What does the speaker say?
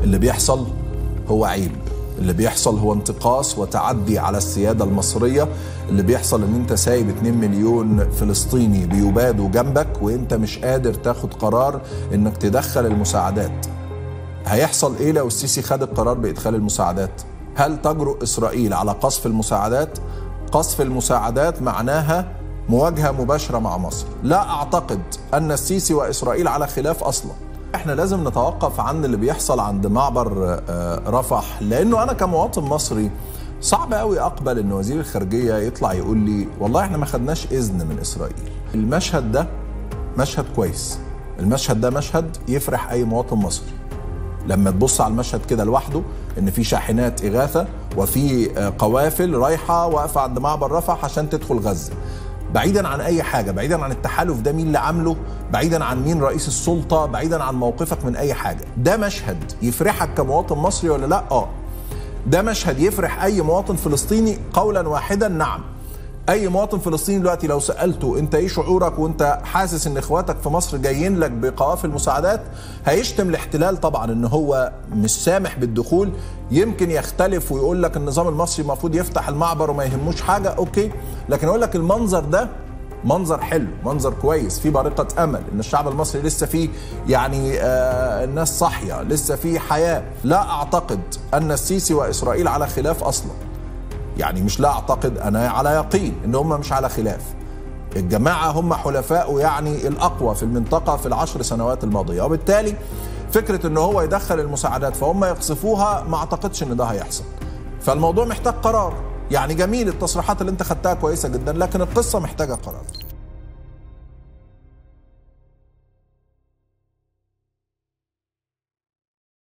اللي بيحصل هو عيب اللي بيحصل هو انتقاص وتعدي على السيادة المصرية اللي بيحصل ان انت سايب 2 مليون فلسطيني بيبادوا جنبك وانت مش قادر تاخد قرار انك تدخل المساعدات هيحصل ايه لو السيسي خد القرار بادخال المساعدات هل تجرؤ اسرائيل على قصف المساعدات قصف المساعدات معناها مواجهه مباشره مع مصر لا اعتقد ان السيسي واسرائيل على خلاف اصلا احنا لازم نتوقف عن اللي بيحصل عند معبر رفح لانه انا كمواطن مصري صعب قوي اقبل ان وزير الخارجيه يطلع يقول لي والله احنا ما خدناش اذن من اسرائيل المشهد ده مشهد كويس المشهد ده مشهد يفرح اي مواطن مصري لما تبص على المشهد كده لوحده ان في شاحنات اغاثه وفي قوافل رايحه واقفه عند معبر رفح عشان تدخل غزه بعيدا عن اي حاجه بعيدا عن التحالف ده مين اللي عامله بعيدا عن مين رئيس السلطه بعيدا عن موقفك من اي حاجه ده مشهد يفرحك كمواطن مصري ولا لا اه ده مشهد يفرح اي مواطن فلسطيني قولا واحدا نعم اي مواطن فلسطيني دلوقتي لو سالته انت ايه شعورك وانت حاسس ان اخواتك في مصر جايين لك بقوافل مساعدات هيشتم الاحتلال طبعا ان هو مش سامح بالدخول يمكن يختلف ويقول لك النظام المصري المفروض يفتح المعبر وما يهموش حاجه اوكي لكن يقول لك المنظر ده منظر حلو منظر كويس في بارقة أمل إن الشعب المصري لسه فيه يعني آه الناس صاحية لسه فيه حياة لا أعتقد أن السيسي وإسرائيل على خلاف أصلاً يعني مش لا اعتقد انا على يقين ان هم مش على خلاف الجماعه هم حلفاء يعني الاقوى في المنطقه في العشر سنوات الماضيه وبالتالي فكره ان هو يدخل المساعدات فهم يقصفوها ما اعتقدش ان ده هيحصل فالموضوع محتاج قرار يعني جميل التصريحات اللي انت خدتها كويسه جدا لكن القصه محتاجه قرار